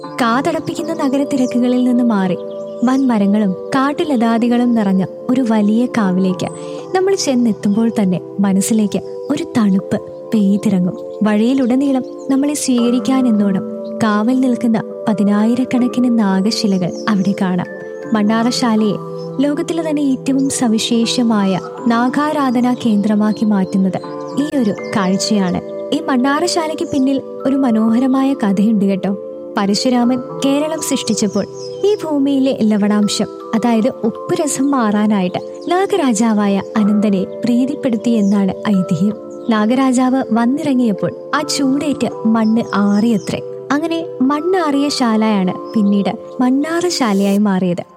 കാതടപ്പിക്കുന്ന നഗരത്തിരക്കുകളിൽ നിന്ന് മാറി വൻ മരങ്ങളും കാട്ടുലതാദികളും നിറഞ്ഞ ഒരു വലിയ കാവിലേക്ക് നമ്മൾ ചെന്നെത്തുമ്പോൾ തന്നെ മനസ്സിലേക്ക് ഒരു തണുപ്പ് പെയ്തിറങ്ങും വഴിയിലുടനീളം നമ്മളെ സ്വീകരിക്കാൻ എന്നോണം കാവൽ നിൽക്കുന്ന പതിനായിരക്കണക്കിന് നാഗശിലകൾ അവിടെ കാണാം മണ്ണാറശാലയെ ലോകത്തിലെ തന്നെ ഏറ്റവും സവിശേഷമായ നാഗാരാധനാ കേന്ദ്രമാക്കി മാറ്റുന്നത് ഈ ഒരു കാഴ്ചയാണ് ഈ മണ്ണാറശാലയ്ക്ക് പിന്നിൽ ഒരു മനോഹരമായ കഥയുണ്ട് കേട്ടോ പരശുരാമൻ കേരളം സൃഷ്ടിച്ചപ്പോൾ ഈ ഭൂമിയിലെ ലവണാംശം അതായത് ഉപ്പുരസം മാറാനായിട്ട് നാഗരാജാവായ അനന്തനെ പ്രീതിപ്പെടുത്തി എന്നാണ് ഐതിഹ്യം നാഗരാജാവ് വന്നിറങ്ങിയപ്പോൾ ആ ചൂടേറ്റ് മണ്ണ് ആറിയത്രേ അങ്ങനെ മണ്ണാറിയ ശാലയാണ് പിന്നീട് മണ്ണാറശാലയായി മാറിയത്